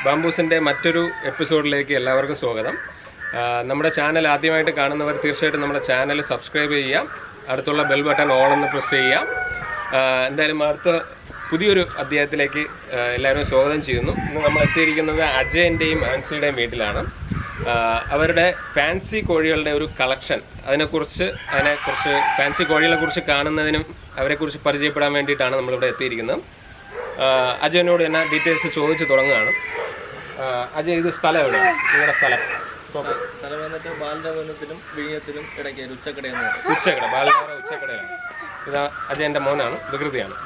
ബാംബൂസിൻ്റെ മറ്റൊരു എപ്പിസോഡിലേക്ക് എല്ലാവർക്കും സ്വാഗതം ആ, നമ്മുടെ ചാനൽ ആദ്യമായിട്ട് കാണുന്നവർ തീർച്ചയായിട്ടും നമ്മുടെ ചാനൽ സബ്സ്ക്രൈബ് ചെയ്യുക അടുത്തുള്ള ബെൽ ബട്ടൺ ഓൾ എന്ന് പ്രസ് ചെയ്യുക ആ, എന്തായാലും അടുത്ത പുതിയൊരു അധ്യായത്തിലേക്ക് ആ, എല്ലാവരും സ്വാഗതം ചെയ്യുന്നു ഇന്ന് നമ്മൾ എത്തിയിരിക്കുന്നത് അജയൻ്റെയും ആൻസിയുടെയും വീട്ടിലാണ് ആ, അവരുടെ ഫാൻസി കോഴികളുടെ ഒരു കളക്ഷൻ അതിനെക്കുറിച്ച് അതിനെക്കുറിച്ച് ഫാൻസി കോഴികളെ കുറിച്ച് കാണുന്നതിനും അവരെക്കുറിച്ച് പരിചയപ്പെടാൻ വേണ്ടിയിട്ടാണ് നമ്മളിവിടെ എത്തിയിരിക്കുന്നത് ആ, അജയനോട് തന്നെ ഡീറ്റെയിൽസ് ചോദിച്ചു തുടങ്ങുകയാണ് ആ, അജയ് ഇത് സ്ഥലം എവിടെയാണ് നിങ്ങളുടെ സ്ഥലം സ്ഥലം വന്നിട്ട് ബാലരവനത്തിലും വിഴിഞ്ഞത്തിലും ഇടയ്ക്ക് ഒരു ഉച്ചക്കടയെന്ന് പറയും ഉച്ചക്കട ബാലനാറ ഉച്ചക്കടയാണ് ഇതാ അജയന്റെ മോനാണ് വികൃതിയാണ്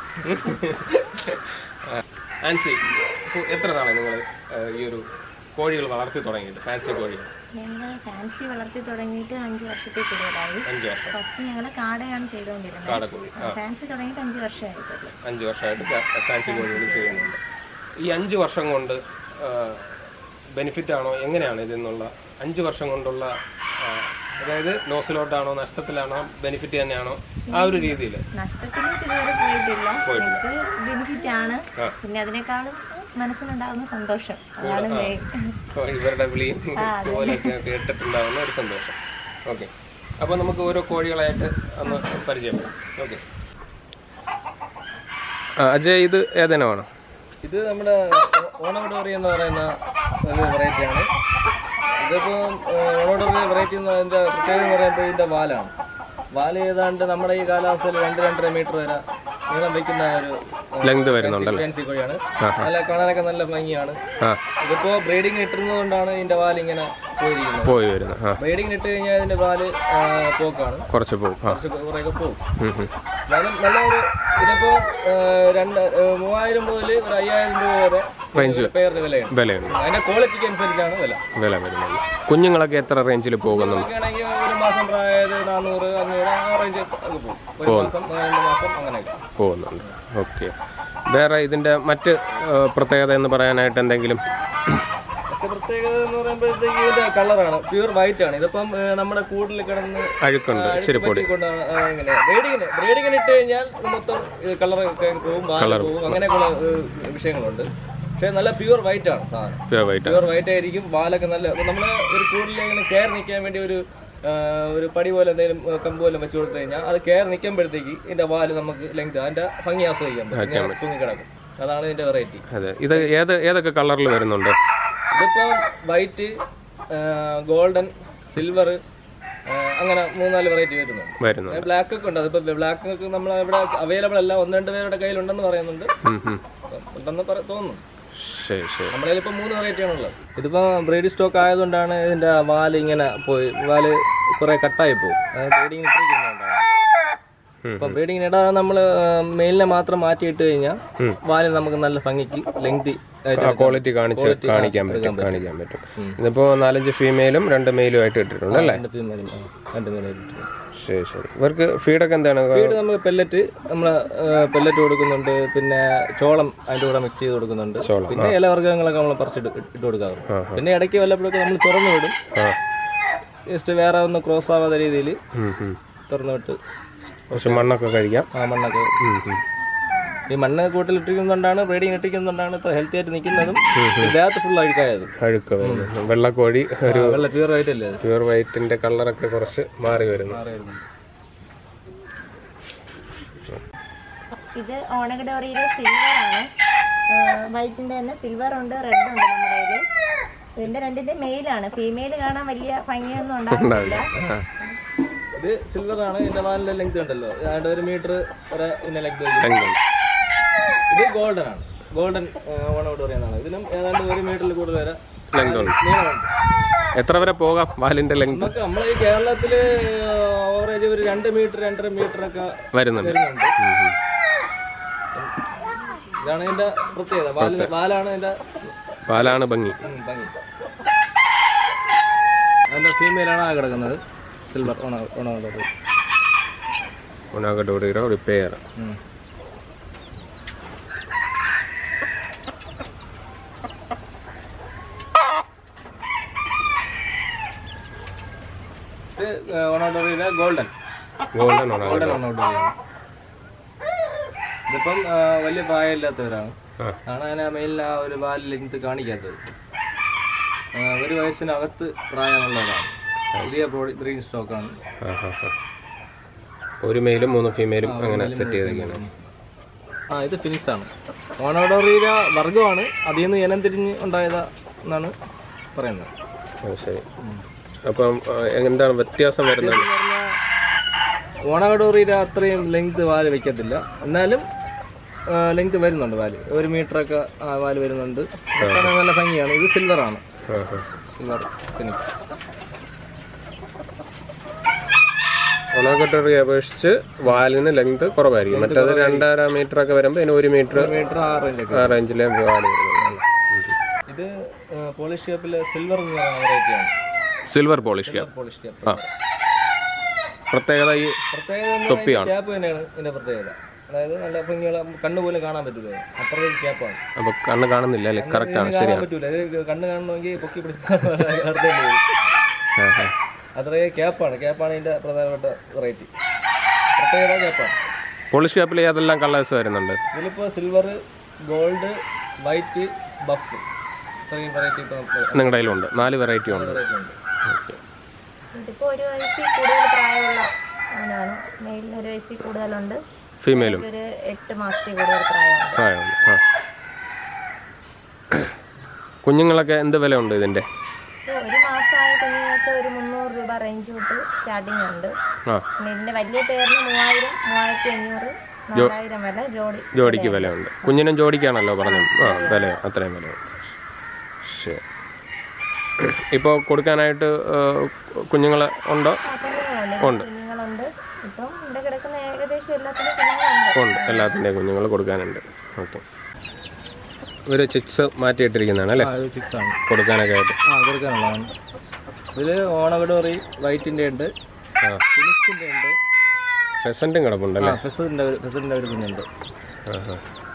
ആ, ആൻസി ഇപ്പൊ എത്ര നാളെ നിങ്ങൾ ഈ ഒരു കോഴികൾ വളർത്തി തുടങ്ങിയിട്ട് ഫാൻസി കോഴികൾ ഞങ്ങൾ ഫാൻസി വളർത്തി തുടങ്ങിയിട്ട് അഞ്ച് വർഷത്തിൽ കൂടുതലായി അഞ്ച് വർഷം ഫസ്റ്റ് ഞങ്ങൾ കാടയാണ് ചെയ്തുകൊണ്ടിരുന്നത് കാടക്കോഴി ആ ഫാൻസി തുടങ്ങിയിട്ട് അഞ്ച് വർഷമായിട്ടുള്ളൂ അഞ്ച് വർഷമായിട്ട് ഫാ- ഫാൻസി കോഴികൾ ചെയ്യുന്നുണ്ട് ഈ അഞ്ച് വർഷം കൊണ്ട് ബെനിഫിറ്റ് ആണോ എങ്ങനെയാണ് ഇതിൽ നിന്നുള്ള അഞ്ച് വർഷം കൊണ്ടുള്ള ആ, അതായത് ലോസിലോട്ടാണോ നഷ്ടത്തിലാണോ ബെനിഫിറ്റ് തന്നെയാണോ ആ ഒരു രീതിയിൽ നഷ്ടത്തിലേക്ക് ഇതുവരെ പോയിട്ടില്ല എനിക്ക് ബെനിഫിറ്റ് ആണ് ആ. പിന്നെ അതിനേക്കാളും മനസ്സിനുണ്ടാകുന്ന സന്തോഷം അതാണ് മെയിൻ അപ്പോൾ ഇവരുടെ വിളിയും ഇതുപോലെയൊക്കെ കേട്ടിട്ടുണ്ടാകുന്ന ഒരു സന്തോഷം ഓക്കെ അപ്പോൾ നമുക്ക് ഓരോ കോഴികളായിട്ട് ഒന്ന് പരിചയപ്പെടാം ഓക്കെ അജയ് ഇത് ഏതെനമാണ് ഇത് നമ്മുടെ ഓണവടോറി എന്ന് പറയുന്ന ഒരു വെറൈറ്റിയാണ് ഇതിപ്പോൾ ഓണവടോറി വെറൈറ്റി എന്ന് പറയുന്നതിൻ്റെ പ്രത്യേകത എന്ന് പറയുമ്പോൾ ഇതിൻ്റെ വാലാണ് വാല് ഏതാണ്ട് നമ്മുടെ ഈ കാലാവസ്ഥയിൽ രണ്ട് രണ്ടര മീറ്റർ വരെ നീളം വയ്ക്കുന്ന ഒരു ലെങ്ത് വരുന്നുണ്ടല്ലോ ഫാൻസി കോഴിയാണ് നല്ല കാണാനൊക്കെ നല്ല ഭംഗിയാണ് ആ ഇതിപ്പോൾ ബ്രീഡിങ് ഇട്ടുന്നത് കൊണ്ടാണ് ഇതിൻ്റെ വാല് ഇങ്ങനെ പോയിരിക്കുന്നത് പോയി വരുന്നു ആ ബ്രീഡിങ് ഇട്ട് കഴിഞ്ഞാൽ ഇതിൻ്റെ വാല് ആ, പോക്കാണ് കുറച്ച് പോകും ആ കുറച്ച് കുറേയൊക്കെ പോകും ഉം, ഉം. എന്നാലും നല്ല ഒരു ഇതിപ്പോ ആ, രണ്ട് ആ, മൂവായിരം മുതൽ ഒരു അയ്യായിരം രൂപ വരെ റേഞ്ച് പേരുടെ വിലയാണ് വിലയുണ്ട് അതിന്റെ ക്വാളിറ്റിക്ക് അനുസരിച്ചാണ് വില വില വരുന്നത് കുഞ്ഞുങ്ങളൊക്കെ എത്ര റേഞ്ചിൽ പോകുന്നു ആണെങ്കിൽ ഒരു മാസം പ്രായത് നാനൂറ് അഞ്ഞൂറ് ആ റേഞ്ച് ഒക്കെ പോകും ഒരു മാസം രണ്ട് മാസം അങ്ങനെയൊക്കെ പോകുന്നുണ്ട് ഓക്കെ വേറെ ഇതിൻ്റെ മറ്റ് ആ, പ്രത്യേകത എന്ന് പറയാനായിട്ട് എന്തെങ്കിലും മറ്റേ പ്രത്യേകത എന്ന് പറയുമ്പോഴത്തേക്ക് ഇതിന്റെ കളറാണ് പ്യൂർ വൈറ്റ് ആണ് ഇതിപ്പം ആ, നമ്മുടെ കൂടിൽ കിടന്ന് അഴുക്കുണ്ട് ഇച്ചിരി പൊടി കൊണ്ടാണ് ആ, ഇങ്ങനെ ബ്രീഡിങ്ങിന് ബ്രീഡിങ്ങിന് ഇട്ട് കഴിഞ്ഞാൽ ഇത് മൊത്തം കളർ പോകും വാല് പോകും അങ്ങനെയൊക്കെയുള്ള ഏ, വിഷയങ്ങളുണ്ട് പക്ഷേ നല്ല പ്യൂർ വൈറ്റ് ആണ് സാധനം പ്യൂർ വൈറ്റ് പ്യുവർ വൈറ്റ് ആയിരിക്കും വാലൊക്കെ നല്ല നമ്മൾ ഒരു കൂടുതൽ ഇങ്ങനെ കെയർ നിൽക്കാൻ വേണ്ടി ഒരു ആ, ഒരു പടി പോലെ എന്തെങ്കിലും ആ, കമ്പ് പോലെ വെച്ച് കൊടുത്തു കഴിഞ്ഞാൽ അത് കെയർ നിൽക്കുമ്പോഴത്തേക്ക് ഇതിന്റെ വാല് നമുക്ക് ലെങ്ത് അതിന്റെ ഭംഗി ആസ്വദിക്കാൻ പറ്റും ഇങ്ങനെ തൂങ്ങി കിടക്കും അതാണ് ഇതിന്റെ വെറൈറ്റി അതെ ഇത് ഏത് ഏതൊക്കെ കളറിൽ വരുന്നുണ്ട് ഇതിപ്പോ വൈറ്റ് ഗോൾഡൻ സിൽവർ അങ്ങനെ മൂന്നാല് വെറൈറ്റി വരുന്നുണ്ട് വരുന്നുണ്ട് ബ്ലാക്ക് ഒക്കെ ഉണ്ട് അതിപ്പോ ബ്ലാക്ക് ഒക്കെ നമ്മൾ ഇവിടെ അവൈലബിൾ അല്ല ഒന്ന് രണ്ട് പേരുടെ കയ്യിലുണ്ടെന്ന് പറയുന്നുണ്ട് ഉം, ഉം. ഉണ്ടെന്ന് പറ- തോന്നുന്നു ശരി ശരി നമ്മുടെ കയ്യിൽ ഇപ്പൊ മൂന്ന് വെറൈറ്റി ആണുള്ളത് ഇതിപ്പോ ബ്രീഡ് സ്റ്റോക്ക് ആയതുകൊണ്ടാണ് ഇതിന്റെ വാല് ഇങ്ങനെ പോയി വാല് കുറെ കട്ടായി പോകും ബ്രീഡിങ് ഉം, ഇപ്പൊ ബ്രീഡിങ്ങിന് ഇടാ നമ്മൾ മെയിലിനെ മാത്രം മാറ്റിയിട്ട് കഴിഞ്ഞാൽ വാല് നമുക്ക് നല്ല ഭംഗിക്ക് ലെങ്തി ആ ക്വാളിറ്റി കാണിച്ച് കാണിക്കാൻ പറ്റും കാണിക്കാൻ പറ്റും ഇതിപ്പോ നാലഞ്ച് ഫീമെയിലും രണ്ട് മെയിലും ആയിട്ട് ഇട്ടിട്ടുണ്ട് അല്ലേ രണ്ട് ഫീമെയിലും രണ്ട് മെയിലും ശരി ശരി ഇവർക്ക് ഫീഡൊക്കെ എന്താണ് വീട് നമ്മൾ പെല്ലറ്റ് നമ്മൾ പെല്ലറ്റ് കൊടുക്കുന്നുണ്ട് പിന്നെ ചോളം അതിന്റെ കൂടെ മിക്സ് ചെയ്ത് കൊടുക്കുന്നുണ്ട് ചോളം, പിന്നെ ഇലവർഗ്ഗങ്ങളൊക്കെ നമ്മൾ പറിച്ചിട്ട് ഇട്ട് കൊടുക്കാറുണ്ട് പിന്നെ ഇടയ്ക്ക് വല്ലപ്പോഴൊക്കെ നമ്മൾ തുറന്നു വിടും ആ ജസ്റ്റ് വേറെ ഒന്ന് ക്രോസ് ആവാത്ത രീതിയിൽ ഉം, ഉം. തുറന്നു വിട്ട് കുറച്ച് മണ്ണൊക്കെ കഴിക്കാം ആ മണ്ണൊക്കെ ഉം, ഉം. ഈ മണ്ണ് കൂട്ടിലിട്ടിരിക്കുന്നതുകൊണ്ടാണ് ബ്രീഡിങ് ഇട്ടിരിക്കുന്നതുകൊണ്ടാണ് ഇത്ര ഹെൽത്തി ആയിട്ട് നിൽക്കുന്നതും ഇതിനകത്ത് ഫുൾ അഴുക്കായത് അഴുക്ക് വരുന്നു വെള്ളക്കോഴി ഒരു വെള്ള പ്യൂർ ആയിട്ട് അല്ലേ അത് പ്യൂർ വൈറ്റിന്റെ കളറൊക്കെ കുറച്ച് മാറി വരുന്നു ഇത് ഓണഗഡോറിയിലെ സിൽവർ ആണ് വൈറ്റിന്റെ തന്നെ സിൽവർ ഉണ്ട് റെഡ് ഉണ്ട് നമ്മുടെ കയ്യില് ഇതിന്റെ രണ്ടിന്റെ മെയിലാണ് ഫീമെയിൽ കാണാൻ വലിയ ഭംഗിയൊന്നും ഉണ്ടാകുന്നില്ല ആ. ഇത് സിൽവർ ആണ് ഇതിന്റെ വാലിന്റെ ലെങ്ത് ഉണ്ടല്ലോ ഏതാണ്ട് ഒരു മീറ്റർ വരെ ഇതിന്റെ ലെങ്ത് തെങ്ങ്. ഇത് ഗോൾഡൻ ആണ് ഗോൾഡൻ ഓണോട് പറയുന്നതാണ് ഇതിനും ഏതാണ്ട് ഒരു മീറ്ററിൽ കൂടുതൽ വരെ ലെങ്ത് ഉണ്ട് നീളമുണ്ട് എത്ര വരെ പോകാം വാലിന്റെ ലെങ്ത് നമുക്ക് നമ്മളെ ഈ കേരളത്തില് ഓവറേജ് ഒരു രണ്ട് മീറ്റർ രണ്ടര മീറ്റർ ഒക്കെ വരുന്നുണ്ട് വരുന്നുണ്ട് ഉം, ഉം. ഇതാണ് ഇതിന്റെ പ്രത്യേകത വാലിന് വാലാണ് ഇതിന്റെ പാലാണ് ഭംഗി ഉം, ഭംഗി അതിന്റെ ഫീമെയിലാണ് ആ കിടക്കുന്നത് സിൽവർ ഓണ ഓണോട് ഒനാകട്ടോടിയുടെ ഒരു പേര് ഇത് ഓണോട്ടോറിയിലെ ഗോൾഡൻ ഗോൾഡൻ ഒനാകട്ടോ ഗോൾഡൻ ഓണോട്ടോറിയാണ് ഇതിപ്പം ആ, വലിയ പ്രായമില്ലാത്തവരാണ് ആ. ആണ് അതിനെ മെയിലിൽ ആ ഒരു വാല് ലെങ്ത് കാണിക്കാത്തത് ആ, ഒരു വയസ്സിനകത്ത് പ്രായമുള്ളതാണ് പുതിയ ബ്രീഡിംഗ് സ്റ്റോക്കാണ് ആ ഹാ ഹാ ഒരു മെയിലും മൂന്ന് ഫീമെയിലും അങ്ങനെ സെറ്റ് ചെയ്തൊക്കെയാണ് ആ ഇത് ഫിനിക്സ് ആണ് ഓണോഡോറിയ വർഗമാണ് അതിൽ നിന്ന് ഇനം തിരിഞ്ഞ് ഉണ്ടായതാ എന്നാണ് പറയുന്നത് ആ ശരി അപ്പം ആ, എന്താണ് വ്യത്യാസം വരുന്നത് ഓണോഡോറിയ അത്രയും ലെങ്ത് വാല് വെക്കത്തില്ല എന്നാലും ലെങ്ത് വരുന്നുണ്ട് വാല് ഒരു മീറ്ററൊക്കെ ആ വാല് വരുന്നുണ്ട് കാണാൻ നല്ല ഭംഗിയാണ് ഇത് സിൽവർ ആണ് ആ ഹാ സിൽവർ ഫിനിക്സ് ഒണാക്കട്ടറി അപേക്ഷിച്ച് വാലിന് ലെങ്ത് കുറവായിരിക്കും മറ്റേത് രണ്ടര മീറ്റർ ഒക്കെ വരുമ്പോൾ ഇതിന് ഒരു മീറ്റർ മീറ്റർ ആ റേഞ്ചൊക്കെ ആ റേഞ്ചിലെ വാല് വരുന്നത് ഇത് പോളിഷ് ഷേപ്പിൽ സിൽവർ എന്ന് പറയുന്ന വെറൈറ്റി ആണ് silver Polish cap Polish shape ആ പ്രത്യേകത ഈ പ്രത്യേകത ക്യാപ്പ് തന്നെയാണ് ഇതിന്റെ പ്രത്യേകത അതായത് നല്ല ഭംഗിയുള്ള കണ്ണ് പോലും കാണാൻ പറ്റൂല അത്രയും ക്യാപ്പാണ് അപ്പൊ കണ്ണ് കാണുന്നില്ല അല്ലേ കറക്റ്റാണ് കാണാൻ ശരിയാണ് പറ്റൂല ഇത് കണ്ണ് കാണണമെങ്കിൽ പൊക്കി പിടിച്ച് അടുത്തേക്ക് വരും. ആ, ആ. അത്രയും ക്യാപ്പാണ് ക്യാപ്പാണ് ഇതിന്റെ പ്രധാനപ്പെട്ട വെറൈറ്റി പ്രത്യേകത ക്യാപ്പാണ് പോളിഷ് ക്യാപ്പിൽ ഏതെല്ലാം കളേഴ്സ് വരുന്നുണ്ട് ഇതിലിപ്പോ സിൽവർ ഗോൾഡ് വൈറ്റ് ബഫ് ഇത്രയും വെറൈറ്റി ഇപ്പൊ നിങ്ങളുടെ കയ്യിലുണ്ട് നാല് വെറൈറ്റി ഉണ്ട് വെറൈറ്റി ഉണ്ട് ഓക്കെ ഇതിപ്പോ ഒരു വയസ്സിൽ കൂടുതൽ പ്രായമുള്ള ആണാണ് മെയിലിന് ഒരു വയസ്സിൽ കൂടുതലുണ്ട് ഫീമെയിലും ഒരു എട്ട് മാസത്തിൽ കൂടുതൽ പ്രായമുണ്ട് പ്രായമുണ്ട് ആ കുഞ്ഞുങ്ങളൊക്കെ എന്ത് വില ഉണ്ട് ഇതിന്റെ ഇപ്പൊ ഒരു മാസമായ കുഞ്ഞുങ്ങൾക്ക് ഒരു മുന്നൂറ് രൂപ റേഞ്ച് തൊട്ട് സ്റ്റാർട്ടിംഗ് ഉണ്ട് ആ പിന്നെ ഇതിന്റെ വലിയ പേരിന് മൂവായിരം മൂവായിരത്തി അഞ്ഞൂറ് നാലായിരം വരെ ജോഡി ജോഡിക്ക് വിലയുണ്ട് കുഞ്ഞിനും ജോഡിക്കാണല്ലോ പറഞ്ഞത് ആ വില അത്രയും വിലയുണ്ട് ശരി ഇപ്പോൾ കൊടുക്കാനായിട്ട് കുഞ്ഞുങ്ങൾ ഉണ്ടോ ആ, കുഞ്ഞുങ്ങളുണ്ട് കുഞ്ഞുങ്ങളുണ്ട് ഇപ്പം ഇവിടെ കിടക്കുന്ന ഏകദേശം എല്ലാത്തിനും കുഞ്ഞുങ്ങളുണ്ട് ഉണ്ട് എല്ലാത്തിൻ്റെയും കുഞ്ഞുങ്ങൾ കൊടുക്കാനുണ്ട് ഓക്കെ ഒരു ചിക്സ് മാറ്റിയിട്ടിരിക്കുന്നതാണ് അല്ലേ ആ ഇത് സിക്സ് ആണ് കൊടുക്കാനൊക്കെ ആയിട്ട് ആ കൊടുക്കാനുള്ളതാണ് ഇതിൽ ഓണവിടോറി വൈറ്റിന്റെ ഉണ്ട് ആ ഫിനിക്സിന്റെ ഉണ്ട് ഫെസൻറ്റും കിടപ്പുണ്ടല്ലേ ഫെസറിന്റെ ഒരു ഫെസറിന്റെ ഒരു കുഞ്ഞുണ്ട് ആ ആ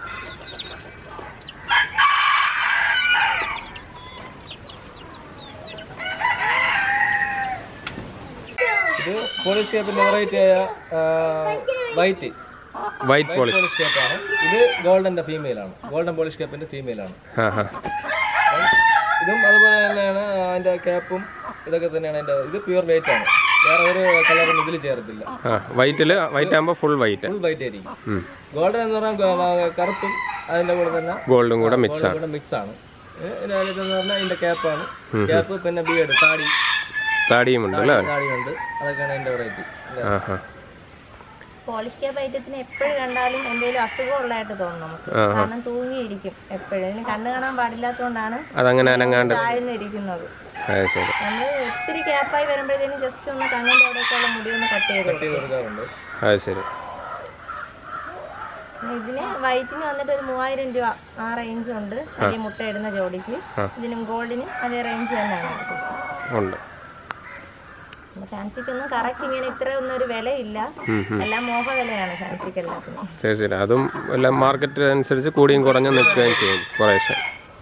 ഇത് പോളിഷ് ഷേപ്പിന്റെ വെറൈറ്റി ആയ വൈറ്റ് വൈറ്റ് പോളിഷ് പോളിഷ് കേപ്പാണ് ഇത് ഗോൾഡന്റെ ഫീമെയിൽ ആണ് ഗോൾഡൻ പോളിഷ് കേപ്പിന്റെ ഫീമെയിൽ ആണ് ആ ആ അപ്പം ഇതും അതുപോലെ തന്നെയാണ് അതിന്റെ ക്യാപ്പും ഇതൊക്കെ തന്നെയാണ് അതിന്റെ ഇത് പ്യൂർ വൈറ്റ് ആണ് വേറെ ഒരു കളറും ഇതിൽ ചേർത്തില്ല ആ വൈറ്റിൽ വൈറ്റ് ആകുമ്പോൾ ഫുൾ വൈറ്റ് ഫുൾ വൈറ്റ് ആയിരിക്കും ഗോൾഡൻ എന്ന് പറഞ്ഞാൽ കറുപ്പും അതിന്റെ കൂടെ തന്നെ ഗോൾഡും കൂടെ മിക്സ് ആണ് കൂടെ മിക്സ് ആണ് ഇതെന്ന് പറഞ്ഞാൽ അതിന്റെ ക്യാപ്പാണ് ക്യാപ്പ് പിന്നെ ബിയഡ് താടി താടിയും ഉണ്ട് അല്ലേ താടിയുണ്ട് അതൊക്കെയാണ് അതിന്റെ വെറൈറ്റി ആ ആ പോളിഷ് ക്യാപ്പ് ഐറ്റത്തിന് എപ്പോഴും കണ്ടാലും എന്തെങ്കിലും അസുഖം ഉള്ളതായിട്ട് തോന്നും നമുക്ക് കാരണം തൂങ്ങിയിരിക്കും എപ്പോഴും ഇതിന് കണ്ണ് കാണാൻ പാടില്ലാത്തതുകൊണ്ടാണ് അതങ്ങനെ അനങ്ങാണ്ട് താഴ്ന്നിരിക്കുന്നത് അത് ശരി നമ്മൾ ഒത്തിരി ക്യാപ്പായി വരുമ്പോഴത്തേനും ജസ്റ്റ് ഒന്ന് കണ്ണിന്റെ അവിടെയൊക്കെയുള്ള മുടി ഒന്ന് കട്ട് ചെയ്ത് കൊടുക്കും. കൊടുക്കാറുണ്ട് അത് ശരി പിന്നെ ഇതിന് വൈറ്റിന് വന്നിട്ട് ഒരു മൂവായിരം രൂപ ആ റേഞ്ച് ഉണ്ട് വലിയ മുട്ട ഇടുന്ന ജോഡിക്ക് ഇതിനും ഗോൾഡിനും അതേ റേഞ്ച് തന്നെയാണ് ഏകദേശം ഉണ്ട് ഫാൻസിക്കൊന്നും കറക്റ്റ് ഇങ്ങനെ ഇത്ര ഒന്നും ഒരു വിലയില്ല എല്ലാം മോഹ വിലയാണ് ഫാൻസിക്ക് എല്ലാത്തിനും ശരി ശരി അതും എല്ലാം മാർക്കറ്റ് അനുസരിച്ച് കൂടിയും കുറഞ്ഞും നിൽക്കുകയും ചെയ്യും കുറേശ്ശെ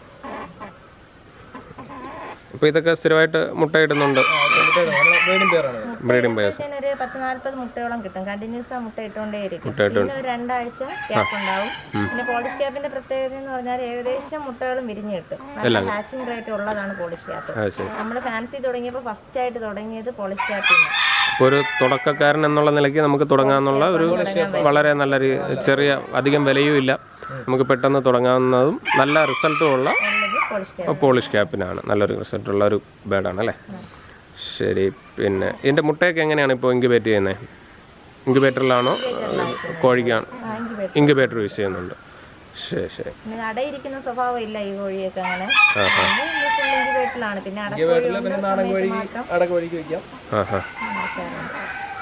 അപ്പോൾ ഇതൊക്കെ സ്ഥിരമായിട്ട് മുട്ടയിടുന്നുണ്ട് ബ്രീഡിംഗ് പേരാണ് ബ്രീഡിംഗ് പേഴ്സ് ഇതിന് ഒരു പത്ത് നാല്പത് മുട്ടയോളം കിട്ടും കണ്ടിന്യൂസ് ആ മുട്ട ഇട്ടുകൊണ്ടേ ഇരിക്കും പിന്നെ ഒരു രണ്ടാഴ്ച ക്യാപ്പ് ഉണ്ടാവും പിന്നെ പോളിഷ് ക്യാപ്പിന്റെ പ്രത്യേകത എന്ന് പറഞ്ഞാൽ ഏകദേശം മുട്ടകളും വിരിഞ്ഞ് കിട്ടും നല്ല ഹാച്ചിങ് റേറ്റ് ഉള്ളതാണ് പോളിഷ് ക്യാപ്പ് അത് ശരി നമ്മൾ ഫാൻസി തുടങ്ങിയപ്പോൾ ഫസ്റ്റ് ആയിട്ട് തുടങ്ങിയത് പോളിഷ് ക്യാപ്പിന് ഇപ്പോൾ ഒരു തുടക്കക്കാരൻ എന്നുള്ള നിലയ്ക്ക് നമുക്ക് തുടങ്ങാമെന്നുള്ള ഒരു വളരെ നല്ലൊരു ചെറിയ അധികം വിലയും ഇല്ല നമുക്ക് പെട്ടെന്ന് തുടങ്ങാവുന്നതും നല്ല റിസൾട്ടും ഉള്ള ഉള്ളത് പോളിഷ് ക്യാപ്പ് പോളിഷ് ക്യാപ്പിനാണ് നല്ലൊരു റിസൾട്ടുള്ള ഒരു ബേഡാണ് അല്ലേ ശരി പിന്നെ ഇതിൻ്റെ മുട്ടയൊക്കെ എങ്ങനെയാണ് ഇപ്പോൾ ഇൻക്യുബേറ്റ് ചെയ്യുന്നത് ഇൻക്യുബേറ്ററിലാണോ കോഴിക്കാണ് ആ ഇൻക്യുബേറ്റർ ഇൻക്യുബേറ്റർ യൂസ് ചെയ്യുന്നുണ്ട് ശരി ശരി പിന്നെ അടയിരിക്കുന്ന സ്വഭാവം ഇല്ല ഈ കോഴിയൊക്കെ അങ്ങനെ ഫുൾ ഇൻക്യുബേറ്ററിലാണ് പിന്നെ അടക്കോഴി ഉണ്ട് പിന്നെ നാടൻ സമയത്ത് കോഴി മാത്രം അടക്ക കോഴിക്ക് വെക്കാം ആ ഹാ വെക്കാറുണ്ട്.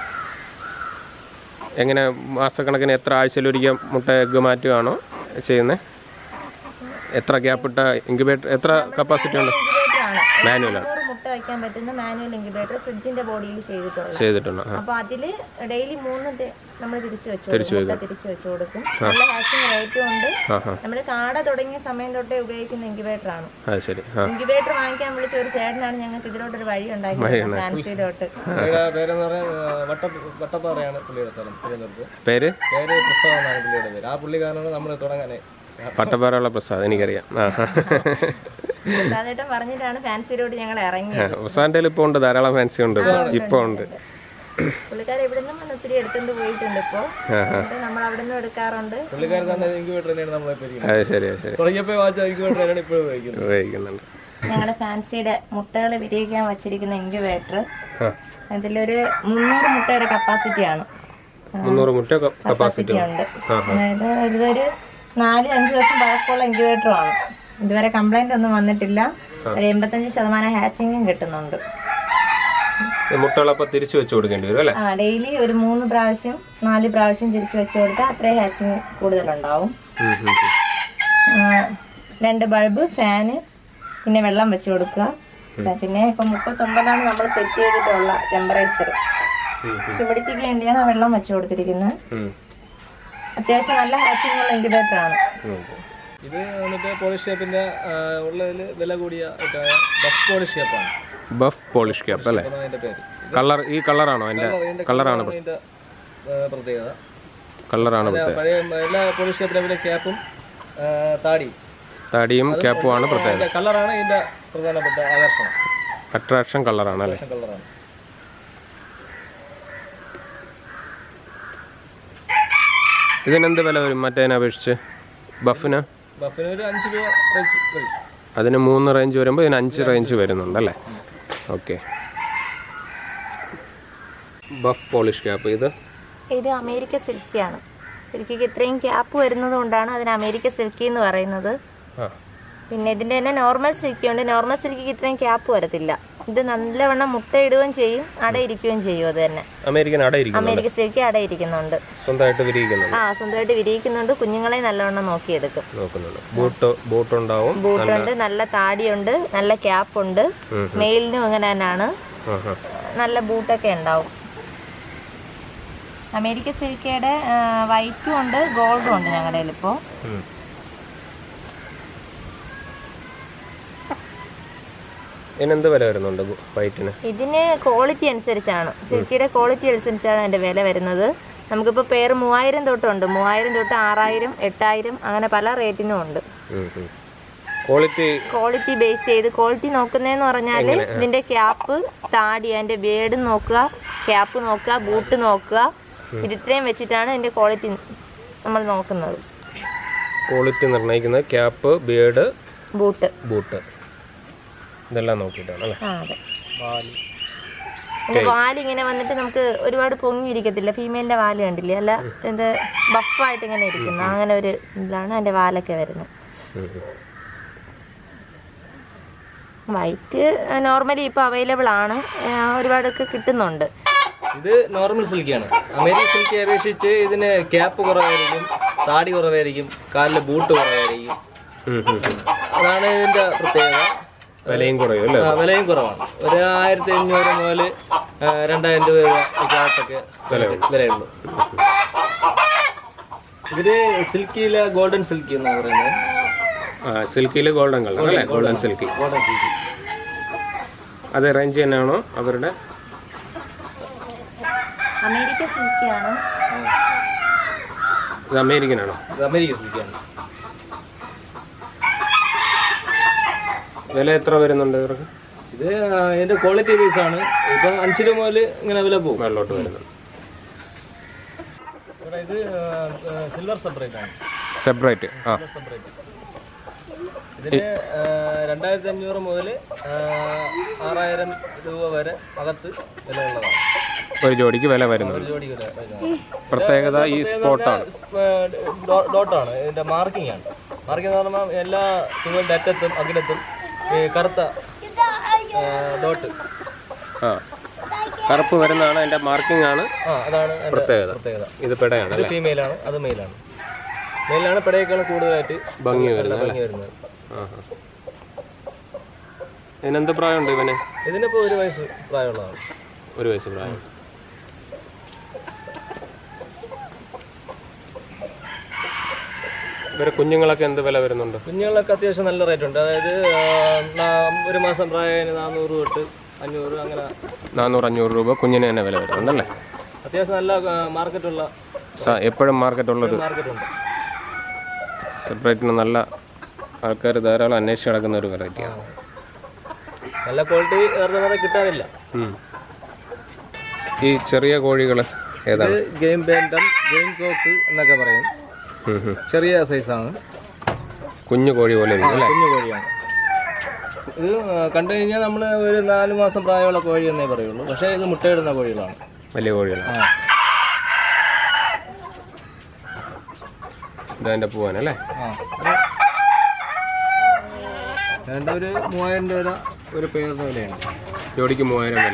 എങ്ങനെ മാസക്കണക്കിന് എത്ര ആഴ്ചയിലൊരിക്കൽ മുട്ട എഗ്ഗ് മാറ്റുകയാണോ ചെയ്യുന്നത് എത്ര ഗ്യാപ്പിട്ട ഇൻക്യുബേറ്റർ എത്ര കപ്പാസിറ്റി ഉണ്ട് ഇൻക്യുബേറ്റർ ആണ് മാനുവലാണ് നൂറ് മുട്ട വയ്ക്കാൻ പറ്റുന്ന മാനുവൽ ഇൻക്യുബേറ്റർ ഫ്രിഡ്ജിന്റെ ബോഡിയിൽ ചെയ്തിട്ടുള്ളത് ചെയ്തിട്ടുണ്ട് ആ അപ്പൊ അതില് ഡെയിലി മൂന്ന് നമ്മൾ തിരിച്ചു വെച്ചു കൊടുക്കും മുട്ട തിരിച്ചു വെച്ചു കൊടുക്കും നല്ല ഹാച്ചിങ് റേറ്റും ഉണ്ട് ആ ഹാ നമ്മൾ കാട തുടങ്ങിയ സമയം തൊട്ടേ ഉപയോഗിക്കുന്ന ഇൻക്യുബേറ്റർ ആണ് അത് ശരി ആ ഇൻക്യുബേറ്റർ വാങ്ങിക്കാൻ വിളിച്ച ഒരു ചേട്ടനാണ് ഞങ്ങൾക്ക് ഇതിലോട്ടൊരു വഴി ഉണ്ടാക്കി ഫാൻസിയിലോട്ട് പുള്ളിയുടെ പേരെന്ന് പറയാൻ വട്ട വട്ടപ്പാറയാണ് പുള്ളിയുടെ സ്ഥലം തിരുവനന്തപുരത്ത് പേര് പേര് പുസ്തകം എന്നാണ് പുള്ളിയുടെ പേര് ആ പുള്ളിക്കാരനാണ് നമ്മൾ തുടങ്ങാനേ പട്ടപ്പാറയുള്ള പ്രസാദ് എനിക്കറിയാം ആ പ്രസാദേട്ടൻ പറഞ്ഞിട്ടാണ് ഫാൻസിയിലോട്ട് ഞങ്ങൾ ഇറങ്ങിയത് പ്രസാദിൻ്റെ ഇപ്പോൾ ഉണ്ട് ധാരാളം ഫാൻസി ഉണ്ട് ഇപ്പോൾ ഉണ്ട് പുള്ളിക്കാരൻ ഇവിടെ നിന്നും വന്ന് ഒത്തിരി എടുത്തുകൊണ്ട് പോയിട്ടുണ്ട് ഇപ്പോൾ നമ്മൾ അവിടെ നിന്നും എടുക്കാറുണ്ട് പുള്ളിക്കാരൻ തന്നെ ഇൻക്യുബേറ്റർ തന്നെയാണ് നമ്മളിപ്പോൾ ഇരിക്കുന്നത് അത് ശരി അത് ശരി തുടങ്ങിയപ്പോൾ വാങ്ങിച്ച ഇൻക്യുബേറ്റർ തന്നെയാണ് ഇപ്പോഴും ഉപയോഗിക്കുന്നത് ഉപയോഗിക്കുന്നുണ്ട് ഞങ്ങളുടെ ഫാൻസിയുടെ മുട്ടകൾ വിരിയിക്കാൻ വച്ചിരിക്കുന്ന ഇൻക്യുബേറ്റർ ആ അതിലൊരു മുന്നൂറ് മുട്ടയുടെ കപ്പാസിറ്റി ആണ് മുന്നൂറ് മുട്ട കപ്പാസിറ്റി കപ്പാസിറ്റി ഉണ്ട് അതായത് ഇതൊരു നാല് അഞ്ച് വർഷം പഴക്കമുള്ള ഇൻക്യുബേറ്റർ ആണ് ഇതുവരെ കംപ്ലൈന്റ് ഒന്നും വന്നിട്ടില്ല ഒരു എൺപത്തഞ്ച് ശതമാനം ഹാച്ചിങ്ങും കിട്ടുന്നുണ്ട് മുട്ടകളപ്പോൾ തിരിച്ചു വെച്ച് കൊടുക്കേണ്ടി വരും അല്ലേ ആ ഡെയിലി ഒരു മൂന്ന് പ്രാവശ്യം നാല് പ്രാവശ്യം തിരിച്ചു വെച്ച് കൊടുത്താൽ അത്രയും ഹാച്ചിങ് കൂടുതലുണ്ടാവും ഉം, ഉം, ഉം. ആ, രണ്ട് ബൾബ് ഫാന് പിന്നെ വെള്ളം വെച്ച് കൊടുക്കുക പിന്നെ ഇപ്പൊ മുപ്പത്തൊമ്പതാണ് നമ്മൾ സെറ്റ് ചെയ്തിട്ടുള്ള ടെമ്പറേച്ചർ ഉം, ഹ്യൂമിഡിറ്റിക്ക് വേണ്ടിയാണ് ആ വെള്ളം വെച്ച് കൊടുത്തിരിക്കുന്നത് ഉം. അത്യാവശ്യം നല്ല ഹാച്ചിങ് ഉള്ള ഇൻക്യുബേറ്റർ ആണ് ഉം. ഇത് വന്നിട്ട് പോളിഷ് ഷേപ്പിന്റെ ഉള്ളതിൽ വില കൂടിയ ഇതായ ബഫ് പോളിഷ് ഷേപ്പാണ് ബഫ് പോളിഷ് ക്യാപ്പ് അല്ലേ അതാണ് അതിന്റെ പേര് കളർ ഈ കളറാണോ അതിൻ്റെ ഇതിന്റെ കളറാണ് colour ആണ് ഇതിന്റെ ആ, പ്രത്യേകത കളറാണ് പിന്നെ പ്രത്യേകത പഴയ എല്ലാ പോളിഷ് ഷേപ്പിലെ പിന്നെ ക്യാപ്പും താടി തടിയും ക്യാപ്പുമാണ് പ്രത്യേകത കളറാണ് ഇതിന്റെ പ്രധാനപ്പെട്ട ആകർഷണം അട്രാക്ഷൻ കളറാണ് അല്ലേ കളറാണ് ഇതിനെന്ത് വില വരും മറ്റേതിനെ അപേക്ഷിച്ച് ബഫിന് ബഫിന് ഒരു അഞ്ച് രൂപ റേഞ്ച് വരും അതിന് മൂന്ന് റേഞ്ച് വരുമ്പോൾ ഇതിന് അഞ്ച് റേഞ്ച് വരുന്നുണ്ട് അല്ലേ ഓക്കെ ബഫ് പോളിഷ് ക്യാപ്പ് ഇത് ഇത് അമേരിക്ക സിൽക്കിയാണ് സിൽക്കിക്ക് ഇത്രയും ക്യാപ്പ് വരുന്നത് കൊണ്ടാണ് അതിന് അമേരിക്ക സിൽക്കി എന്ന് പറയുന്നത് ആ പിന്നെ ഇതിന്റെ തന്നെ നോർമൽ സിൽക്കി ഉണ്ട് നോർമൽ സിൽക്കിക്ക് ഇത്രയും ക്യാപ്പ് വരത്തില്ല ഇത് നല്ലവണ്ണം മുട്ടയിടുകയും ചെയ്യും അടയിരിക്കുകയും ചെയ്യും അത് തന്നെ അമേരിക്കൻ അടയിരിക്കുന്നു അമേരിക്ക സിൽക്കി അടയിരിക്കുന്നുണ്ട് സ്വന്തമായിട്ട് വിരിയിക്കുന്നുണ്ട് ആ സ്വന്തമായിട്ട് വിരിയിക്കുന്നുണ്ട് കുഞ്ഞുങ്ങളെ നല്ലവണ്ണം നോക്കിയെടുക്കും നോക്കുന്നുണ്ട് ബൂട്ട് ബൂട്ട് ഉണ്ടാവും ബൂട്ടുണ്ട് നല്ല താടിയുണ്ട് നല്ല ക്യാപ്പ് ഉണ്ട് ഉം. മെയിലിനും അങ്ങനെ തന്നെയാണ് ആ ആ നല്ല ബൂട്ടൊക്കെ ഉണ്ടാവും അമേരിക്ക സിൽക്കയുടെ വൈറ്റും ഉണ്ട് ഗോൾഡും ഉണ്ട് ഞങ്ങളുടെ ഇപ്പോൾ ഉം. ഇതിനെന്ത് വില വരുന്നുണ്ട് വൈറ്റിന് ഇതിന് ക്വാളിറ്റി അനുസരിച്ചാണ് സിൽക്കിയുടെ ക്വാളിറ്റി അനുസരിച്ചാണ് അതിന്റെ വില വരുന്നത് നമുക്കിപ്പോൾ പേര് മൂവായിരം തൊട്ടുണ്ട് മൂവായിരം തൊട്ട് ആറായിരം എട്ടായിരം അങ്ങനെ പല റേറ്റിനും ഉണ്ട് ക്വാളിറ്റി ക്വാളിറ്റി ബേസ് ചെയ്ത് ക്വാളിറ്റി നോക്കുന്നതെന്ന് പറഞ്ഞാൽ ഇതിന്റെ ക്യാപ്പ് താടി അതിന്റെ ബേഡ് നോക്കുക ക്യാപ്പ് നോക്കുക ബൂട്ട് നോക്കുക ഇത് ഇത്രയും വെച്ചിട്ടാണ് ഇതിന്റെ ക്വാളിറ്റി നമ്മൾ നോക്കുന്നത് ക്വാളിറ്റി നിർണ്ണയിക്കുന്നത് ക്യാപ്പ് ബിയേഡ് ബൂട്ട് ബൂട്ട് ഇതെല്ലാം നോക്കിയിട്ടാണ് അല്ലേ ആ അതെ അതിന്റെ വാല് ഇങ്ങനെ വന്നിട്ട് നമുക്ക് ഒരുപാട് പൊങ്ങി ഇരിക്കത്തില്ല ഫീമെയിലിന്റെ വാല് കണ്ടില്ലേ അല്ല എന്ത് ബഫായിട്ട് ഇങ്ങനെ ഇരിക്കുന്നു അങ്ങനെ ഒരു ഇതിലാണ് അതിന്റെ വാലൊക്കെ വരുന്നത് ഉം, ഉം. വൈറ്റ് നോർമലി ഇപ്പോൾ അവൈലബിൾ ആണ് ആ, ഒരുപാടൊക്കെ കിട്ടുന്നുണ്ട് ഇത് നോർമൽ സിൽക്കിയാണ് അമേരിക്കൻ സിൽക്കി അപേക്ഷിച്ച് ഇതിന് ക്യാപ്പ് കുറവായിരിക്കും താടി കുറവായിരിക്കും കാലിൽ ബൂട്ട് കുറവായിരിക്കും ഉം, ഉം, ഉം. അതാണ് ഇതിന്റെ പ്രത്യേകത വിലയും കുറയും അല്ലേ ആ, വിലയും കുറവാണ് ഒരു ആയിരത്തി അഞ്ഞൂറ് മുതൽ രണ്ടായിരം രൂപ വരെയൊക്കെ വിലയുള്ളൂ ഇതില് സിൽക്കിയിലെ ഗോൾഡൻ സിൽക്കി എന്നാണ് പറയുന്നത് ആ സിൽക്കിയിൽ ഗോൾഡൻ കളർ അല്ലേ ഗോൾഡൻ സിൽക്കി ഗോൾഡൻ സിൽക്കി അത് റേഞ്ച് തന്നെയാണോ അവരുടെ അമേരിക്ക സിൽക്കിയാണ് ഇത് അമേരിക്കൻ ആണോ ഇത് അമേരിക്കൻ സിൽക്കിയാണ് വില എത്ര വരുന്നുണ്ട് ഇവർക്ക് ഇത് ആ, ഇതിന്റെ ക്വാളിറ്റി ബേസ് ആണ് ഇപ്പം അഞ്ച് രൂപ മുതൽ ഇങ്ങനെ വില പോകും മേളിലോട്ട് വരുന്നുണ്ട് ഇവിടെ ഇത് സിൽവർ സെപ്പറേറ്റ് ആണ് സെപ്പറേറ്റ് ആ സിൽവർ സെപ്പറേറ്റ് ഇതിന് ആ, രണ്ടായിരത്തി അഞ്ഞൂറ് മുതൽ ആറായിരം രൂപ വരെ അകത്ത് വിലയുള്ളതാണ് ഒരു ജോഡിക്ക് വില വരുന്നുണ്ട് ഒരു ജോഡി വില വരുന്നതാണ്. പ്രത്യേകത ഈ സ്പോട്ടാണ് ഡോട്ടാണ് ഇതിന്റെ മാർക്കിംഗ് ആണ് മാർക്കിംഗ് എന്ന് പറയുമ്പോൾ എല്ലാ തുകലിന്റെ അറ്റത്തും അകിലത്തും ഈ കറുത്ത ഡോട്ട് ആ കറുപ്പ് വരുന്നതാണ് അതിന്റെ മാർക്കിംഗ് ആണ് ആ അതാണ് അതിന്റെ പ്രത്യേകത പ്രത്യേകത ഇത് പെടയാണ് ഇത് അല്ലേ ഫീമെയിലാണ് അത് മെയിലാണ് മെയിലാണ് പെടയേക്കാളും കൂടുതലായിട്ട് ഭംഗി നല്ല വരുന്നത് ഭംഗി വരുന്നത് ആ ആ. ഇതിനെന്ത് പ്രായമുണ്ട് ഇവന് ഇതിനിപ്പോ ഒരു വയസ്സ് പ്രായമുള്ളതാണ് ഒരു വയസ്സ് പ്രായം ഇവരെ കുഞ്ഞുങ്ങളൊക്കെ എന്ത് വില വരുന്നുണ്ട് കുഞ്ഞുങ്ങളൊക്കെ അത്യാവശ്യം നല്ല റേറ്റ് ഉണ്ട് അതായത് ആ, നാ- ഒരു മാസം പ്രായം നാനൂറ് തൊട്ട് അഞ്ഞൂറ് അങ്ങനെ നാനൂറ് അഞ്ഞൂറ് രൂപ കുഞ്ഞിന് തന്നെ വില വരുന്നുണ്ടല്ലേ അത്യാവശ്യം നല്ല മാർക്കറ്റുള്ള സ- എപ്പോഴും മാർക്കറ്റുള്ളൊരു മാർക്കറ്റ് ഉണ്ട് സെപ്പറേറ്റിന് നല്ല ആൾക്കാർ ധാരാളം അന്വേഷിച്ച് നടക്കുന്ന ഒരു വെറൈറ്റിയാണ് നല്ല ക്വാളിറ്റി വേറെ വേറെ കിട്ടാനില്ല ഉം. ഈ ചെറിയ കോഴികൾ ഏതാണ് ഇത് ഗെയിം ബാൻഡം ഗെയിം കോക്ക് എന്നൊക്കെ പറയും ഉം, ഉം. ചെറിയ സൈസാണ് കുഞ്ഞു കോഴി പോലെ ഇരിക്കും അല്ലേ കുഞ്ഞു കോഴിയാണ് ഇത് ആ, കണ്ടു കഴിഞ്ഞാൽ നമ്മൾ ഒരു നാല് മാസം പ്രായമുള്ള കോഴി എന്നേ പറയുള്ളൂ പക്ഷേ ഇത് മുട്ടയിടുന്ന കോഴികളാണ് വലിയ കോഴികളാണ് ആ ഇതതിൻ്റെ പോവാനല്ലേ ആ വേണ്ട ഒരു മൂവായിരം രൂപ ഒരു പേരുടെ വിലയാണ് ജോഡിക്ക് മൂവായിരം വില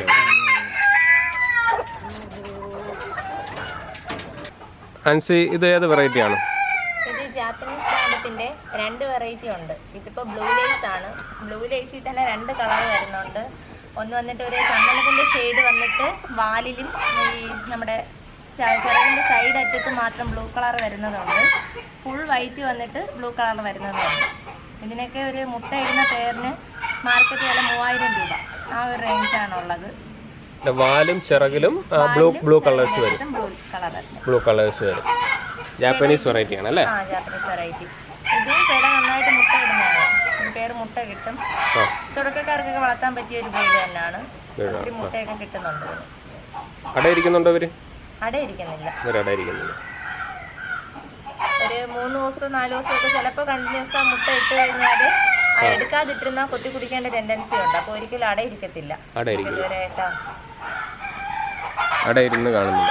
അൻസി ഇത് ഏത് വെറൈറ്റിയാണ് ഇത് ജാപ്പനീസ് ബ്രാൻഡത്തിന്റെ രണ്ട് വെറൈറ്റി ഉണ്ട് ഇതിപ്പോ ബ്ലൂ ലേസ് ആണ് ബ്ലൂ ലേസിൽ തന്നെ രണ്ട് കളർ വരുന്നുണ്ട് ഒന്ന് വന്നിട്ട് ഒരു ചന്ദനത്തിന്റെ ഷെയ്ഡ് വന്നിട്ട് വാലിലും ഈ നമ്മുടെ ച- ചിറകിന്റെ സൈഡ് അറ്റത്ത് മാത്രം ബ്ലൂ കളർ വരുന്നതുണ്ട് ഫുൾ വൈറ്റ് വന്നിട്ട് ബ്ലൂ കളർ വരുന്നതുണ്ട് ഇതിനൊക്കെ ഒരു മുട്ട ഇടുന്ന പേരിന് മാർക്കറ്റ് വില മൂവായിരം രൂപ ആ ഒരു റേഞ്ചാണ് ഉള്ളത് ഇതിന്റെ വാലും ചിറകിലും ബ്ലൂ ബ്ലൂ കളേഴ്സ് വരും ബ്ലൂ കളർ ബ്ലൂ കളേഴ്സ് വരും ജാപ്പനീസ് വെറൈറ്റി ആണ് അല്ലേ ആ ജാപ്പനീസ് വെറൈറ്റി ഇതും പേട നന്നായിട്ട് മുട്ട ഇടുന്നതാണ് ഇതിന് പേര് മുട്ട കിട്ടും ആ തുടക്കക്കാർക്കൊക്കെ വളർത്താൻ പറ്റിയ ഒരു ബ്രീഡ് തന്നെയാണ് വീടാണ്. ഒത്തിരി മുട്ടയൊക്കെ കിട്ടുന്നുണ്ട് ഇതിന് അടയിരിക്കുന്നുണ്ടോ ഇവര് അടയിരിക്കുന്നില്ല ഇവര് അടയിരിക്കുന്നില്ല ഒരു മൂന്ന് ദിവസം നാല് ദിവസമൊക്കെ ചിലപ്പോൾ കണ്ടിന്യൂസ് ആ മുട്ട ഇട്ട് കഴിഞ്ഞാൽ അത് എടുക്കാതിട്ടിരുന്നാൽ കൊത്തി കുടിക്കേണ്ട ടെൻഡൻസി ഉണ്ട് അപ്പോൾ ഒരിക്കലും അടയിരിക്കത്തില്ല അടയിരിക്കില്ല ഇതുവരെയായിട്ടാ അടയിരുന്ന് കാണുന്നില്ല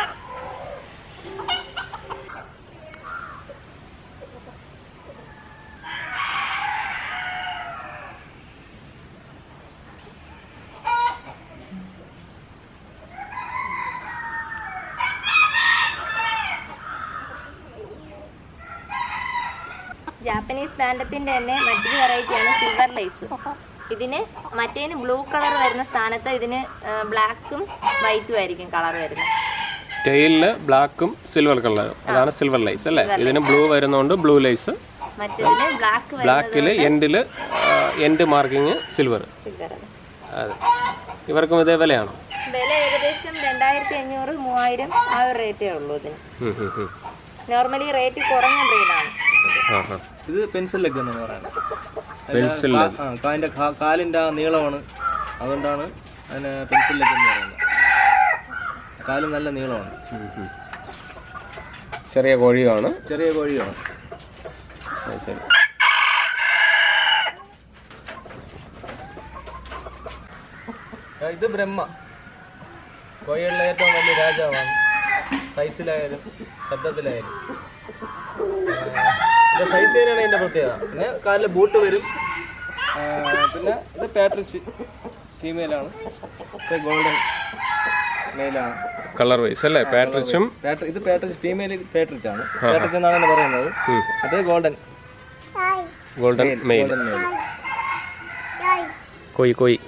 ജാപ്പനീസ് ബാൻഡത്തിന്റെ തന്നെ മറ്റൊരു വെറൈറ്റിയാണ് സിൽവർ ലൈസ് ഇതിന് മറ്റേന് ബ്ലൂ കളർ വരുന്ന സ്ഥാനത്ത് ഇതിന് ബ്ലാക്കും വൈറ്റും ആയിരിക്കും കളർ വരുന്നത് ടെയിലില് ബ്ലാക്കും സിൽവർ കളറും അതാണ് സിൽവർ ലൈസ് അല്ലേ ഇതിന് ബ്ലൂ വരുന്നതുകൊണ്ട് ബ്ലൂ ലൈസ് മറ്റേതിന് ബ്ലാക്ക് ബ്ലാക്കില് എൻഡില് എൻഡ് മാർക്കിങ് സിൽവർ സിൽവർ അതെ ഇവർക്കും ഇതേ വിലയാണോ വില ഏകദേശം രണ്ടായിരത്തി അഞ്ഞൂറ് മൂവായിരം ആ ഒരു റേറ്റേ ഉള്ളൂ ഇതിന് ഉം, ഉം, ഉം. നോർമലി റേറ്റ് കുറഞ്ഞ ബ്രീഡാണ് ആ ആ ഇത് പെൻസിൽ ലെഗ് എന്ന് പറയുന്നത് പെൻസിൽ കാ- ആ, കാലിന്റെ കാ- കാലിന്റെ ആ നീളമാണ് അതുകൊണ്ടാണ് അതിന് പെൻസിൽ ലെഗ് എന്ന് പറയുന്നത് കാല് നല്ല നീളമാണ് ഉം, ഉം. ചെറിയ കോഴിയാണ് ചെറിയ കോഴിയാണ് അത് ശരി ആ, ഇത് ബ്രഹ്മ കോഴികളിലെ ഏറ്റവും വലിയ രാജാവാണ് സൈസിലായാലും ശബ്ദത്തിലായാലും ഇത് സൈസ് തന്നെയാണ് ഇതിന്റെ പ്രത്യേകത പിന്നെ കാലിൽ ബൂട്ട് വരും ആ, പിന്നെ ഇത് പാട്രിച്ച് ഫീമെയിലാണ് ഇത് ഗോൾഡൻ മെയിലാണ് കളർ വൈസ് അല്ലേ പാട്രിച്ചും പാട്രി ഇത് പാട്രിച്ച് ഫീമെയിൽ പാട്രിച്ച് ആണ് പാട്രിച്ച് എന്നാണ് ഇതിനെ പറയുന്നത് അത് golden golden male golden male koi koi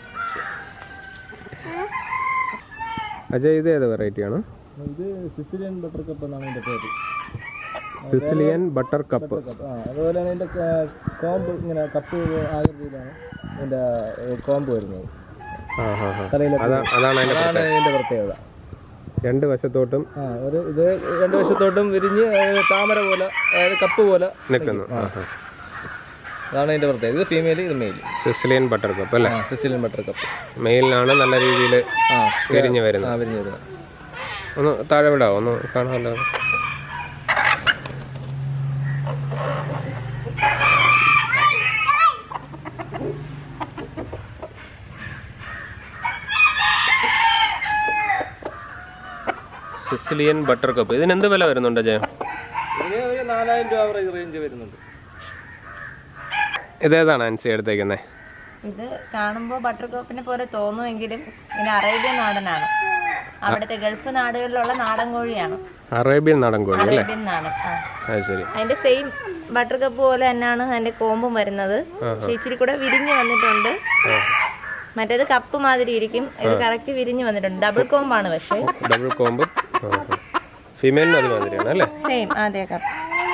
Ajay ഇത് ഏത് വെറൈറ്റി ആണ് ഇത് സിസിലിയൻ ബട്ടർ കപ്പ് എന്നാണ് ഇതിന്റെ പേര് സിസിലിയൻ ബട്ടർ കപ്പ് ആ അതുപോലെ തന്നെ ഇതിന്റെ കോമ്പ് ഇങ്ങനെ കപ്പ് ആകൃതിയിലാണ് ഇതിന്റെ കോമ്പ് വരുന്നത് ആ ഹാ ഹാ തലയിലെ അതാ അതാണ് അതിന്റെ അതാണ് ഇതിന്റെ പ്രത്യേകത രണ്ട് വശത്തോട്ടും ആ ഒരു ഇത് രണ്ട് വശത്തോട്ടും വിരിഞ്ഞ് ഏഹ്, താമര പോലെ അതായത് കപ്പ് പോലെ നിൽക്കുന്നു ആ ഹാ അതാണ് ഇതിന്റെ പ്രത്യേകത ഇത് ഫീമെയിൽ ഇത് മെയിൽ സിസിലിയൻ ബട്ടർ കപ്പ് അല്ലേ ആ സിസിലിയൻ ബട്ടർ കപ്പ് മെയിലിനാണ് നല്ല രീതിയിൽ ആ കരിഞ്ഞു ആ വരുന്നത് വിരിഞ്ഞ് വരുന്നത് ഒന്ന് താഴെ വിടാവോ ഒന്ന് കാണാമല്ലോ സിസിലിയൻ ബട്ടർ കപ്പ് ഇതിന് എന്ത് വില വരുന്നുണ്ട് അജയ ഇതിന് ഒരു നാലായിരം രൂപ ആവറേജ് റേഞ്ച് വരുന്നുണ്ട് ഇതേതാണ് ആൻസി എടുത്തേക്കുന്നത് ഇത് കാണുമ്പോൾ ബട്ടർ കോപ്പിനെ പോലെ തോന്നുമെങ്കിലും ഇത് അറേബ്യൻ നാടനാണ് അവിടുത്തെ ഗൾഫ് നാടുകളിലുള്ള നാടൻ കോഴിയാണ് അറേബ്യൻ നാടൻ കോഴി അല്ലേ അറേബ്യൻ നാടൻ ആ അത് ശരി അതിന്റെ സെയിം ബട്ടർ കപ്പ് പോലെ തന്നെയാണ് അതിന്റെ കോമ്പും വരുന്നത് പക്ഷെ ഇച്ചിരി കൂടെ വിരിഞ്ഞ് വന്നിട്ടുണ്ട് മറ്റേത് കപ്പ് മാതിരി ഇരിക്കും ഇത് കറക്റ്റ് വിരിഞ്ഞ് വന്നിട്ടുണ്ട് ഡബിൾ കോമ്പാണ് പക്ഷേ ഡബിൾ കോമ്പ് ഫീമെയിലിന് അത് മാതിരിയാണ് അല്ലേ സെയിം അതെ കപ്പ്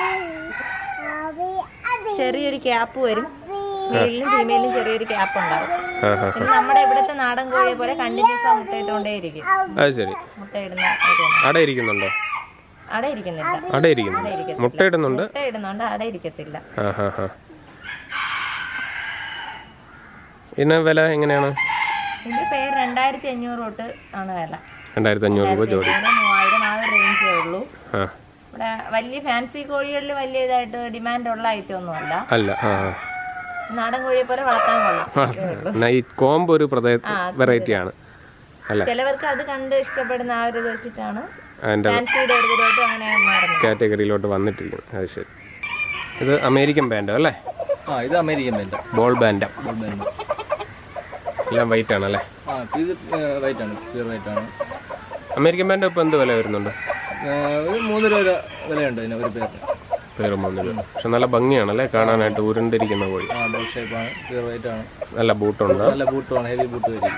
ചെറിയൊരു ക്യാപ്പ് വരും മെയിലിനും ഫീമെയിലിനും ചെറിയൊരു ക്യാപ്പ് ഉണ്ടാവും ആ ഹാ പിന്നെ നമ്മുടെ ഇവിടുത്തെ നാടൻ കോഴിയെ പോലെ കണ്ടിന്യൂസ് ആ മുട്ടയിട്ടുകൊണ്ടേ ഇരിക്കും അത് ശരി മുട്ടയിടുന്ന ഒരു അട ഇരിക്കുന്നുണ്ടോ അടയിരിക്കുന്നില്ല അടയിരിക്കുന്നു മുട്ടയിടുന്നുണ്ട് മുട്ട ഇടുന്നുണ്ട് അടയിരിക്കത്തില്ല ആ ഹാ ഹാ ഇതിന് വില എങ്ങനെയാണ് ഇതിന്റെ പേര് രണ്ടായിരത്തി അഞ്ഞൂറ് തൊട്ട് ആണ് വില രണ്ടായിരത്തി അഞ്ഞൂറ് രൂപ ജോഡി ഇവിടെ മൂവായിരം ആ ഒരു റേഞ്ചേ ഉള്ളൂ ആ ഇവിടെ വലിയ ഫാൻസി കോഴികളിൽ വലിയ ഇതായിട്ട് ഡിമാൻഡ് ഉള്ള ഐറ്റം ഒന്നും അല്ല അല്ല ആ ആ. നാടൻ കോഴിയെ പോലെ വളർത്താൻ കൊള്ളാം എന്നാ ഈ കോമ്പ് ഒരു പ്രത്യേക വെറൈറ്റിയാണ് അല്ല ചിലവർക്ക് അത് കണ്ട് ഇഷ്ടപ്പെടുന്ന ആ ഒരു ഇത് വെച്ചിട്ടാണ് അതിൻ്റെ ഫാൻസിയുടെ ഒരു ഇതിലോട്ട് അങ്ങനെ മാറുന്നത് കാറ്റഗറിയിലോട്ട് വന്നിട്ടിരിക്കുന്നത് അത് ശരി ഇത് അമേരിക്കൻ ബാൻഡോ അല്ലേ ആ ഇത് American paint ball bantam paint എല്ലാം വൈറ്റ് ആണല്ലേ ആ ഇത് വൈറ്റ് ആണ് പ്യൂർ വൈറ്റ് ആണ് അമേരിക്കൻ ബാൻഡ് ഇപ്പോൾ എന്ത് വില വരുന്നുണ്ട് ആ, ഒരു മൂന്ന് രൂപ വിലയുണ്ട് ഇതിന് ഒരു പേരിന് പേര് മൂന്ന് രൂപ പക്ഷെ നല്ല ഭംഗിയാണല്ലേ കാണാനായിട്ട് ഉരുണ്ടിരിക്കുന്ന കോഴി ആ ബോൾ ഷേപ്പാണ് പ്യൂർ വൈറ്റ് ആണ് നല്ല ബൂട്ടുണ്ട് നല്ല ബൂട്ടുമാണ് ഹെവി ബൂട്ട് വരും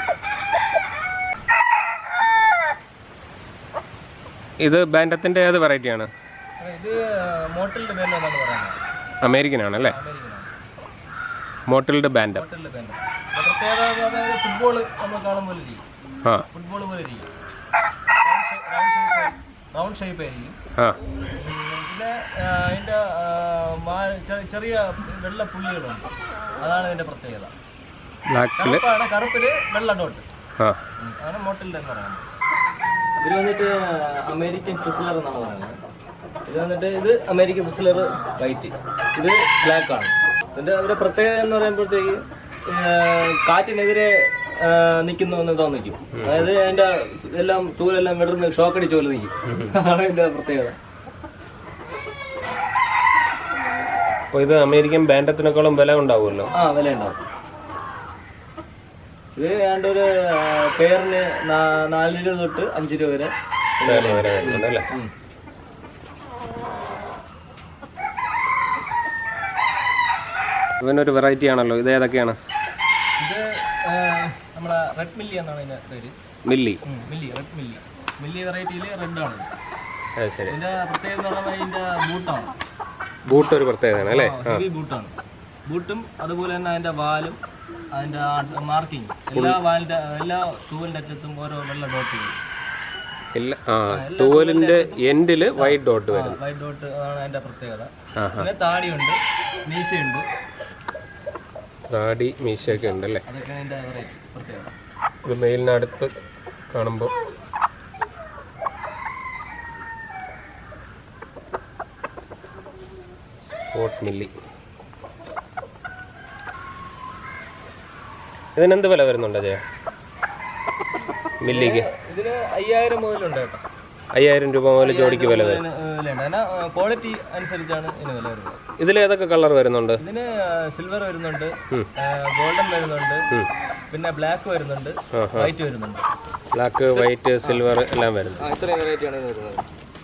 ഇത് ബാൻഡത്തിൻ്റെ ഏത് വെറൈറ്റിയാണ് ഇത് മോട്ടലിന്റെ പേരിൽ എന്നാണ് പറയുന്നത് അമേരിക്കൻ ആണല്ലേ മോട്ടിൽഡ് ബാൻഡം മോട്ടലിന്റെ പേര് പ്രത്യേകത എന്ന് പറഞ്ഞാൽ ഫുട്ബോൾ നമ്മൾ കാണുമ്പോൾ ഇരിക്കും ആ ഫുട്ബോൾ പോലെ ഇരിക്കും റൗണ്ട് ഷേപ്പ് ആയിരിക്കും ആ ഉം, പിന്നെ ആ, അതിന്റെ ആ, മാ- ചെ- ചെറിയ വെള്ള പുള്ളികളുണ്ട് അതാണ് ഇതിന്റെ പ്രത്യേകത ബ്ലാക്കിൽ കറുപ്പാണ് കറുപ്പില് വെള്ള ഡോട്ട് ആ അതാണ് മോട്ടലിന്റെ എന്ന് പറയുന്നത് ഇതിൽ വന്നിട്ട് അമേരിക്കൻ ഫിസിലർ എന്നാണ് പറയുന്നത് ഇത് വന്നിട്ട് ഇത് അമേരിക്കൻ ഫിസിലർ വൈറ്റ് ഇത് ബ്ലാക്ക് ആണ് ഇതിന്റെ ഒരു പ്രത്യേകത എന്ന് പറയുമ്പോഴത്തേക്ക് ഏർ, കാറ്റിനെതിരെ നിൽക്കുന്നു എന്ന് തോന്നിക്കും അതായത് അതിന്റെ എല്ലാം ചൂലെല്ലാം വിടർന്ന് ഷോക്ക് അടിച്ച പോലെ നിൽക്കും അതാണ് ഇതിന്റെ പ്രത്യേകത അപ്പോൾ ഇത് അമേരിക്കൻ ബാൻഡത്തിനേക്കാളും വില ഉണ്ടാവുമല്ലോ ആ വില ഉണ്ടാവും ഇത് ഏതാണ്ട് ഒരു ആ, പെയറിന് നാ- നാല് രൂപ തൊട്ട് അഞ്ച് രൂപ വരെ വില വരെ വരുന്നുണ്ട് അല്ലേ ഉം. ഇവനൊരു വെറൈറ്റി ആണല്ലോ ഇത് ഏതൊക്കെയാണ് ഇത് ആ, നമ്മളെ റെഡ് മില്ലി എന്നാണ് ഇതിന്റെ പേര് മില്ലി ഉം, മില്ലി റെഡ് മില്ലി മില്ലി വെറൈറ്റിയിൽ റെഡ് ആണ് ഇത്. അത് ശരി ഇതിന്റെ പ്രത്യേകത എന്ന് പറഞ്ഞാൽ ഇതിന്റെ ബൂട്ടാണ് ബൂട്ട് ഒരു പ്രത്യേകതയാണ് അല്ലേ ഹെവി ബൂട്ടാണ് ബൂട്ടും അതുപോലെ തന്നെ അതിന്റെ വാലും അതിന്റെ മാർക്കിങ് എല്ലാ വാലിന്റെ എല്ലാ തൂവലിന്റെ അറ്റത്തും ഓരോ വെള്ള ഡോട്ട് വരും ഇല്ല ആ തൂവലിന്റെ എൻഡിൽ വൈറ്റ് ഡോട്ട് വരും വൈറ്റ് ഡോട്ട് അതാണ് അതിന്റെ പ്രത്യേകത ആ പിന്നെ താടിയുണ്ട് മീശയുണ്ട് താടി മീശയൊക്കെ ഉണ്ട് അല്ലേ അതൊക്കെയാണ് അതിന്റെ വെറൈറ്റി പ്രത്യേകത ഇത് മെയിലിനടുത്ത് കാണുമ്പോൾ സ്പോട്ട് മില്ലി ഇതിനെന്ത് വില വരുന്നുണ്ട് ജയ മില്ലിക്ക് ഇതിന് അയ്യായിരം മുതലുണ്ട് കേട്ടോ അയ്യായിരം രൂപ മുതൽ ജോഡിക്ക് വില വരും ഇതിന് വിലയുണ്ട് അതിന് ക്വാളിറ്റി അനുസരിച്ചാണ് ഇതിന് വില വരുന്നത് ഇതിൽ ഏതൊക്കെ കളർ വരുന്നുണ്ട് ഇതിന് സിൽവർ വരുന്നുണ്ട് ഉം. ഗോൾഡൻ വരുന്നുണ്ട് ഉം. പിന്നെ ബ്ലാക്ക് വരുന്നുണ്ട് ആഹാ. വൈറ്റ് വരുന്നുണ്ട് ബ്ലാക്ക് വൈറ്റ് സിൽവർ എല്ലാം വരുന്നു ആ ഇത്രയും വെറൈറ്റിയാണ് ഇത് വരുന്നത്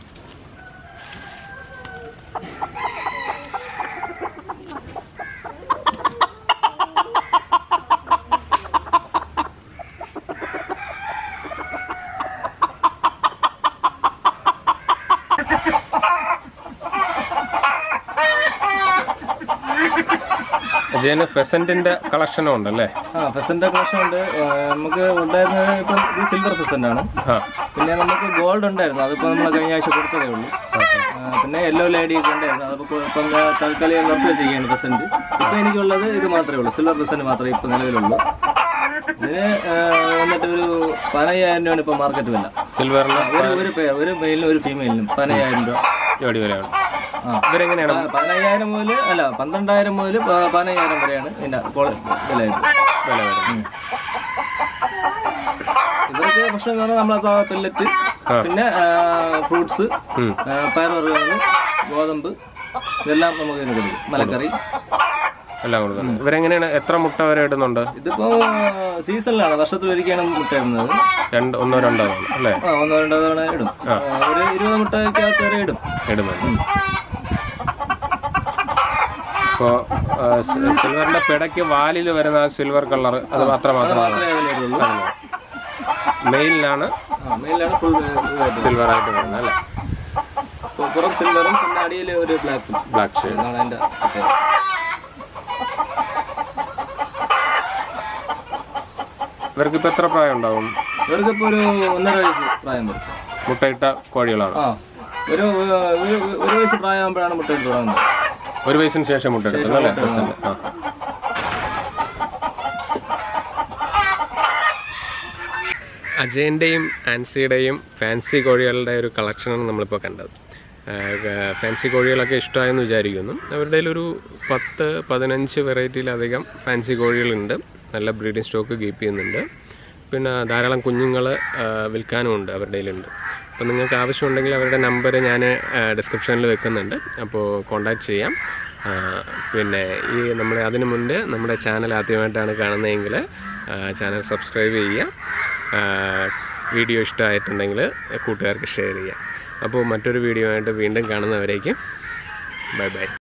അജയന് ഫെസന്റിന്റെ കളക്ഷനും ഉണ്ടല്ലേ ആ ഫെസന്റെ കളക്ഷൻ ഉണ്ട് ആ, നമുക്ക് ഉണ്ടായിരുന്നത് ഇപ്പം ഇത് സിൽവർ ഫെസന്റ് ആണ് ആ പിന്നെ നമുക്ക് ഗോൾഡ് ഉണ്ടായിരുന്നു അതിപ്പോ നമ്മൾ കഴിഞ്ഞ ആഴ്ച കൊടുത്തതേ ഉള്ളൂ ആ, പിന്നെ യെല്ലോ ലേഡി ഒക്കെ ഉണ്ടായിരുന്നു അതിപ്പോ ഇപ്പം ദാ തൽക്കാലം നിർത്തി വെച്ചിരിക്കുകയാണ് പെസന്റ് ഇപ്പൊ എനിക്കുള്ളത് ഇത് മാത്രമേ ഉള്ളൂ സിൽവർ പെസന്റ് മാത്രമേ ഇപ്പൊ നിലവിലുള്ളൂ ഇതിന് ആ, വന്നിട്ട് ഒരു പതിനയ്യായിരം രൂപയാണ് ഇപ്പൊ മാർക്കറ്റ് വില സിൽവറിന് ഒരു ഒരു പേർ ഒരു മെയിലിനും ഒരു ഫീമെയിലിനും പതിനയ്യായിരം രൂപ ജോഡി വിലയാണ് ആ ഇവരെങ്ങനെയാണ് പ- പതിനയ്യായിരം മുതൽ അല്ല പന്ത്രണ്ടായിരം മുതൽ പ- പതിനയ്യായിരം വരെയാണ് ഇതിന്റെ ക്വാളി- വിലയായിട്ട് വില വരുന്നത് ഇവർക്ക് ഭക്ഷണം എന്ന് പറഞ്ഞാൽ നമ്മളെ പെല്ലറ്റ് പിന്നെ ഫ്രൂട്ട്സ് ഉം. പയറുവർഗ്ഗങ്ങൾ ഗോതമ്പ് ഇതെല്ലാം നമുക്ക് ഇതിന് കൊടുക്കും മലക്കറി എല്ലാം കൊടുക്കുന്നത് ഇവരെങ്ങനെയാണ് എത്ര മുട്ട വരെ ഇടുന്നുണ്ട് ഇതിപ്പോ സീസണിലാണ് വർഷത്തിൽ ഒരിക്കലാണ് മുട്ട ഇടുന്നത് രണ്ട് ഒന്നോ രണ്ടോ തവണ അല്ലേ ആ ഒന്നോ രണ്ടോ തവണ ഇടും ആ, ഒരു ഇരുപത് മുട്ടയ്ക്കകത്ത് വരെ ഇടും ഇടുന്നുണ്ട് ഇപ്പോൾ സിൽവറിന്റെ പിടയ്ക്ക് വാലിൽ വരുന്ന ആ സിൽവർ കളർ അത് മാത്രം മാത്രമാണ് മാത്രമേ അതിൽ ഇടുള്ളൂ മെയിലിനാണ് ആ മെയിലാണ് ഫുൾ സിൽവർ ആയിട്ട് വരുന്നത് അല്ലേ പുറം സിൽവറും പിന്നെ അടിയിൽ ഒരു ബ്ലാക്കും ബ്ലാക്ക് ഷെയ്ഡ് ഇതാണ് അതിന്റെ പ്രത്യേകത ഇവർക്ക് ഇപ്പൊ എത്ര പ്രായം ഉണ്ടാവും ഇവർക്കിപ്പോ ഒരു ഒന്നര വയസ്സ് പ്രായം വരും മുട്ടയിട്ട കോഴികളാണ് ആ ഒരു ഒരു ഒരു വയസ്സ് പ്രായമാകുമ്പോഴാണ് മുട്ടയിട്ട് തുടങ്ങുന്നത് ഒരു വയസ്സിന് ശേഷം മുട്ട എടുക്കുന്നത് അല്ലേ പ്രസന്റ് ആ അജയൻ്റെയും ആൻസിയുടെയും ഫാൻസി കോഴികളുടെ ഒരു കളക്ഷനാണ് നമ്മളിപ്പോൾ കണ്ടത് ഫാൻസി കോഴികളൊക്കെ ഇഷ്ടമായെന്ന് വിചാരിക്കുന്നു അവരുടെ ഒരു പത്ത് പതിനഞ്ച് വെറൈറ്റിയിലധികം ഫാൻസി കോഴികളുണ്ട് നല്ല ബ്രീഡിംഗ് സ്റ്റോക്ക് കീപ്പ് ചെയ്യുന്നുണ്ട് പിന്നെ ധാരാളം കുഞ്ഞുങ്ങൾ വിൽക്കാനുമുണ്ട് അവരുടെ കയ്യിലുണ്ട് അപ്പോൾ നിങ്ങൾക്ക് ആവശ്യമുണ്ടെങ്കിൽ അവരുടെ നമ്പർ ഞാൻ ഡിസ്ക്രിപ്ഷനിൽ വെക്കുന്നുണ്ട് അപ്പോൾ കോൺടാക്റ്റ് ചെയ്യാം ആ, പിന്നെ ഈ നമ്മുടെ അതിനു മുൻപ് നമ്മുടെ ചാനൽ ആദ്യമായിട്ടാണ് കാണുന്നതെങ്കിൽ ചാനൽ സബ്സ്ക്രൈബ് ചെയ്യുക ആ, വീഡിയോ ഇഷ്ടമായിട്ടുണ്ടെങ്കിൽ കൂട്ടുകാർക്ക് ഷെയർ ചെയ്യുക അപ്പോൾ മറ്റൊരു വീഡിയോ ആയിട്ട് വീണ്ടും കാണുന്നവരേക്കും ബൈ ബൈ